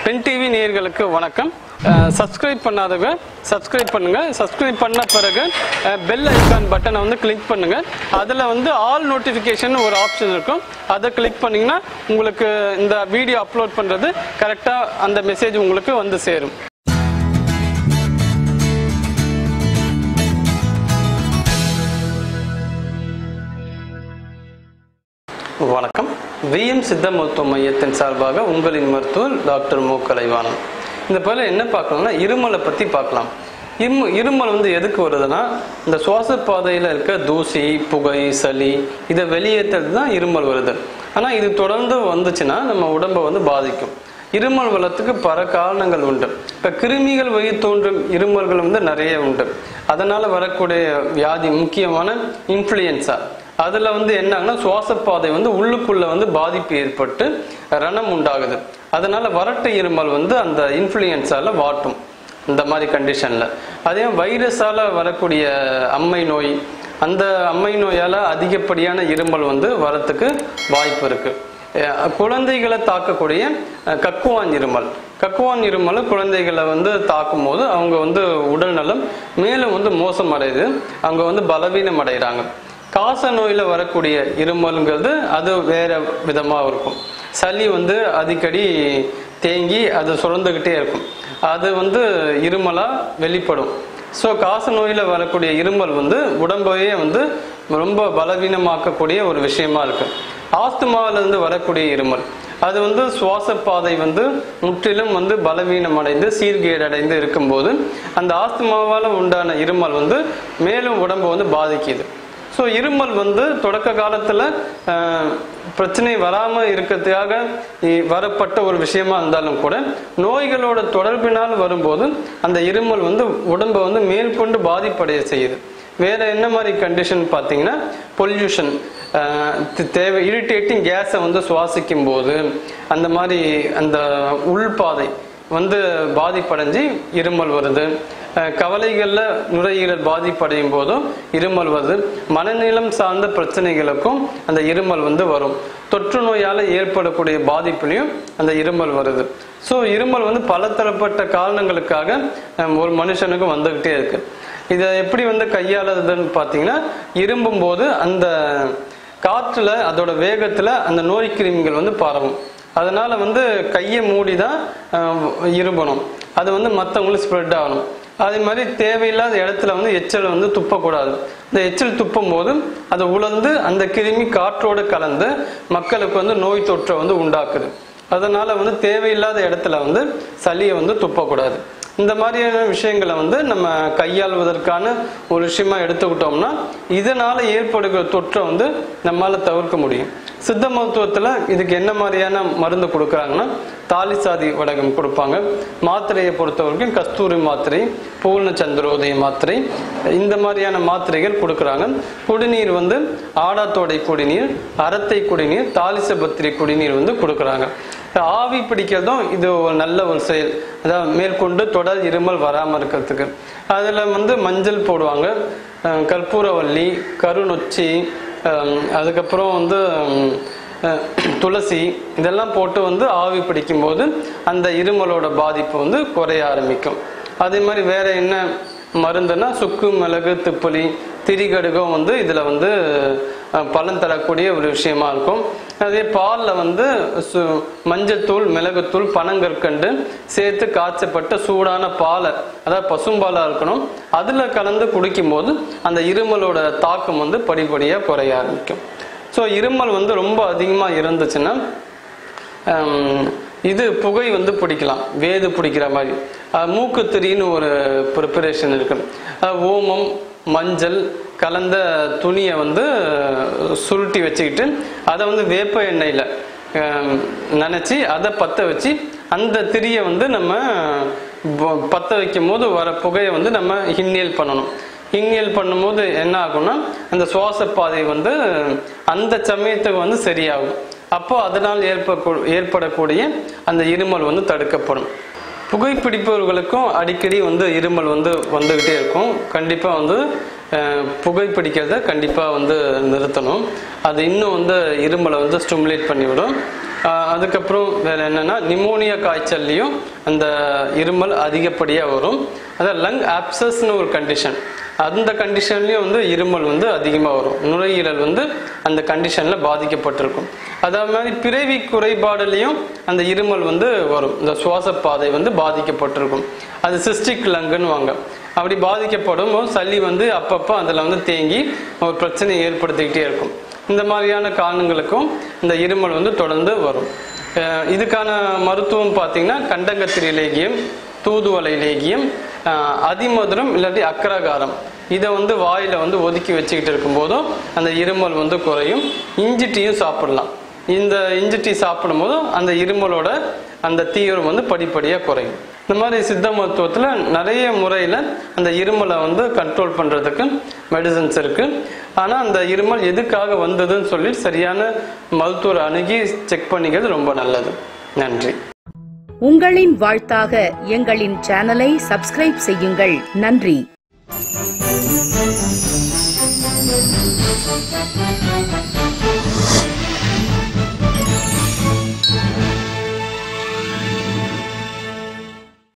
Pen TV நேயர்களுக்கு வணக்கம் subscribe பண்ணாதவங்க சப்ஸ்கிரைப் பண்ணுங்க சப்ஸ்கிரைப் பண்ண பிறகு பெல் ஐக்கான் பட்டனை வந்து கிளிக் பண்ணுங்க அதில் வந்து ஆல் நோட்டிஃபிகேஷன் ஒரு ஆப்ஷன் இருக்கும் அதை கிளிக் பண்ணீங்கன்னா உங்களுக்கு இந்த வீடியோ அப்லோட் பண்ணுறது கரெக்டாக அந்த மெசேஜ் உங்களுக்கு வந்து சேரும் வணக்கம் விஎம் சித்த மருத்துவ மையத்தின் சார்பாக உங்களின் மருத்துவர் டாக்டர் மு கலைவாணன் இந்த போல என்ன பார்க்கலாம்னா இருமலை பற்றி பார்க்கலாம் இம் இருமல் வந்து எதுக்கு வருதுன்னா இந்த சுவாச பாதையில் இருக்க தூசி புகை சளி இதை வெளியேற்றுறது தான் இருமல் வருது ஆனால் இது தொடர்ந்து வந்துச்சுன்னா நம்ம உடம்பை வந்து பாதிக்கும் இருமல் வளத்துக்கு பல காரணங்கள் உண்டு இப்போ கிருமிகள் வழி தோன்றும் இருமல்கள் வந்து நிறைய உண்டு அதனால் வரக்கூடிய வியாதி முக்கியமான இன்ஃப்ளூயன்ஸா அதில் வந்து என்னங்கன்னா சுவாசப்பாதை வந்து உள்ளுக்குள்ள வந்து பாதிப்பு ஏற்பட்டு ரணம் உண்டாகுது அதனால வறட்டு இருமல் வந்து அந்த இன்ஃப்ளூயன்ஸால வாட்டும் இந்த மாதிரி கண்டிஷனில் அதே வைரஸால் வரக்கூடிய அம்மை நோய் அந்த அம்மை நோயால் அதிகப்படியான இருமல் வந்து வரத்துக்கு வாய்ப்பு இருக்கு அஹ் குழந்தைகளை தாக்கக்கூடிய அஹ், கக்குவான் இருமல் கக்குவான் இருமல் குழந்தைகளை வந்து தாக்கும் போது அவங்க வந்து உடல் நலம் மேலும் வந்து மோசமடையுது அவங்க வந்து பலவீனம் அடைகிறாங்க காச நோயில வரக்கூடிய இருமல்ங்கிறது அது வேற விதமா இருக்கும் சளி வந்து அடிக்கடி தேங்கி அது சுரந்துக்கிட்டே இருக்கும் அது வந்து இருமலா வெளிப்படும் ஸோ காச நோயில வரக்கூடிய இருமல் வந்து உடம்பையே வந்து ரொம்ப பலவீனமாக்கக்கூடிய ஒரு விஷயமா இருக்கு ஆஸ்துமாவில இருந்து வரக்கூடிய இருமல் அது வந்து சுவாச பாதை வந்து முற்றிலும் வந்து பலவீனம் அடைந்து சீர்கேடு அடைந்து இருக்கும்போது அந்த ஆஸ்துமாவால் உண்டான இருமல் வந்து மேலும் உடம்பை வந்து பாதிக்குது ஸோ இருமல் வந்து தொடக்க காலத்தில் பிரச்சனை வராமல் இருக்கிறதுக்காக இ- வரப்பட்ட ஒரு விஷயமா இருந்தாலும் கூட நோய்களோட தொடர்பினால் வரும்போது அந்த இருமல் வந்து உடம்பை வந்து மேற்கொண்டு பாதிப்படைய செய்யுது வேற என்ன மாதிரி கண்டிஷன் பார்த்தீங்கன்னா பொல்யூஷன் தேவை இரிட்டேட்டிங் கேஸை வந்து சுவாசிக்கும் போது அந்த மாதிரி அந்த உள்பாதை வந்து பாதிப்படைஞ்சு இருமல் வருது அஹ் கவலைகள்ல நுரையீரல் பாதிப்படையும் போதும் இருமல் வருது மனநலம் சார்ந்த பிரச்சனைகளுக்கும் அந்த இருமல் வந்து வரும் தொற்று நோயால ஏற்படக்கூடிய பாதிப்புலையும் அந்த இருமல் வருது ஸோ இருமல் வந்து பலதரப்பட்ட காரணங்களுக்காக அஹ், ஒரு மனுஷனுக்கு வந்துகிட்டே இருக்கு இதை எப்படி வந்து கையாளுறதுன்னு பார்த்தீங்கன்னா இரும்பும் போது அந்த காற்றுல அதோட வேகத்துல அந்த நோய் கிருமிகள் வந்து பரவும் அதனால வந்து கையை மூடி தான் இரும்பணும் அது வந்து மற்றவங்களுக்கு ஸ்ப்ரெட் ஆகணும் அதே மாதிரி தேவையில்லாத இடத்துல வந்து எச்சல் வந்து துப்பக்கூடாது இந்த எச்சல் துப்பும் போது அது உலர்ந்து அந்த கிருமி காற்றோடு கலந்து மக்களுக்கு வந்து நோய் தொற்றை வந்து உண்டாக்குது அதனால வந்து தேவையில்லாத இடத்துல வந்து சளியை வந்து துப்பக்கூடாது இந்த மாதிரியான விஷயங்களை வந்து நம்ம கையாள்வதற்கான ஒரு விஷயமா எடுத்துக்கிட்டோம்னா இதனால ஏற்படுகிற தொற்றை வந்து நம்மால தவிர்க்க முடியும் சித்த மருத்துவத்துல இதுக்கு என்ன மாதிரியான மருந்து கொடுக்குறாங்கன்னா தாலிசாதி வடகம் கொடுப்பாங்க மாத்திரையை பொறுத்த வரைக்கும் கஸ்தூரி மாத்திரை பூர்ண சந்திரோதய மாத்திரை இந்த மாதிரியான மாத்திரைகள் கொடுக்குறாங்க குடிநீர் வந்து ஆடாத்தோடை குடிநீர் அரத்தை குடிநீர் தாலிசபத்திரி குடிநீர் வந்து கொடுக்குறாங்க ஆவி பிடிக்கிறதும் இது ஒரு நல்ல ஒரு செயல் அதாவது மேற்கொண்டு தொடர் இருமல் வராமல் இருக்கிறதுக்கு அதில் வந்து மஞ்சள் போடுவாங்க அஹ் கற்பூரவல்லி கருநொச்சி அஹ் அதுக்கப்புறம் வந்து உம், அஹ் துளசி இதெல்லாம் போட்டு வந்து ஆவி பிடிக்கும்போது அந்த இருமலோட பாதிப்பு வந்து குறைய ஆரம்பிக்கும் அதே மாதிரி வேற என்ன மருந்துன்னா சுக்கு மிளகு திப்புளி திரிகடுகம் வந்து இதில் வந்து அஹ், பலன் தரக்கூடிய ஒரு விஷயமா இருக்கும் அதே பாலில் வந்து சு மஞ்சத்தூள் மிளகுத்தூள் பனங்கற்கண்டு சேர்த்து காய்ச்சப்பட்ட சூடான பாலை அதாவது பசும்பாலாக இருக்கணும் அதில் கலந்து குடிக்கும்போது அந்த இருமலோட தாக்கம் வந்து படிப்படியாக குறைய ஆரம்பிக்கும் ஸோ இருமல் வந்து ரொம்ப அதிகமாக இருந்துச்சுன்னா ஹம், இது புகை வந்து பிடிக்கலாம் வேது பிடிக்கிற மாதிரி அஹ், மூக்குத்திரின்னு ஒரு ப்ரிப்பரேஷன் இருக்கு அஹ், ஓமம் மஞ்சள் கலந்த துணியை வந்து அஹ், சுருட்டி வச்சுக்கிட்டு அதை வந்து வேப்ப எண்ணெயில் நினச்சி அதை பற்ற வச்சு அந்த திரியை வந்து நம்ம ப- பற்ற வைக்கும் போது வர புகையை வந்து நம்ம இன்ஹேல் பண்ணணும் இன்ஹேல் பண்ணும்போது என்ன ஆகும்னா அந்த சுவாச பாதை வந்து அந்த சமயத்துக்கு வந்து சரியாகும் அப்போ அதனால் ஏற்ப ஏற்படக்கூடிய அந்த இருமல் வந்து தடுக்கப்படும் புகைப்பிடிப்பவர்களுக்கும் அடிக்கடி வந்து இருமல் வந்து வந்துக்கிட்டே இருக்கும் கண்டிப்பாக வந்து அஹ், புகைப்பிடிக்கிறத கண்டிப்பாக வந்து நிறுத்தணும் அது இன்னும் வந்து இருமலை வந்து ஸ்டிமுலேட் பண்ணிவிடும் ஆஹ் அதுக்கப்புறம் வேற என்னன்னா நிமோனியா காய்ச்சல்லையும் அந்த இருமல் அதிகப்படியாக வரும் அதான் லங் ஆப்சஸ்னு ஒரு கண்டிஷன் அந்த கண்டிஷன்லயும் வந்து இருமல் வந்து அதிகமாக வரும் நுரையீரல் வந்து அந்த கண்டிஷன்ல பாதிக்கப்பட்டிருக்கும் அதே மாதிரி பிறவி குறைபாடுலையும் அந்த இருமல் வந்து வரும் இந்த சுவாச பாதை வந்து பாதிக்கப்பட்டிருக்கும் அது சிஸ்டிக் லங்குன்னு வாங்க அப்படி பாதிக்கப்படும் போது சளி வந்து அப்பப்போ அதில் வந்து தேங்கி ஒரு பிரச்சனையை ஏற்படுத்திக்கிட்டே இருக்கும் இந்த மாதிரியான காரணங்களுக்கும் இந்த இருமல் வந்து தொடர்ந்து வரும் அஹ் இதுக்கான மருத்துவம் பார்த்தீங்கன்னா கண்டங்கத்திரி லேகியம் தூதுவளை லேகியம் அஹ் அதிமதுரம் இல்லாட்டி அக்கரகாரம் இதை வந்து வாயில வந்து ஒதுக்கி வச்சுக்கிட்டு இருக்கும்போதும் அந்த இருமல் வந்து குறையும் இஞ்சி டீயும் சாப்பிடலாம் இந்த இஞ்சி டீ சாப்பிடும் போதும் அந்த இருமலோட அந்த தீவிரம் வந்து படிப்படியாக குறையும் இந்த மாதிரி சித்த மருத்துவத்தில் நிறைய முறையில் அந்த இருமலை வந்து கண்ட்ரோல் பண்ணுறதுக்கு மெடிசன்ஸ் இருக்குது ஆனால் அந்த இருமல் எதுக்காக வந்ததுன்னு சொல்லி சரியான மருத்துவரை அணுகி செக் பண்ணிக்கிறது ரொம்ப நல்லது நன்றி உங்களின் வாழ்த்தாக எங்களின் சேனலை சப்ஸ்கிரைப் செய்யுங்கள் நன்றி Thank you.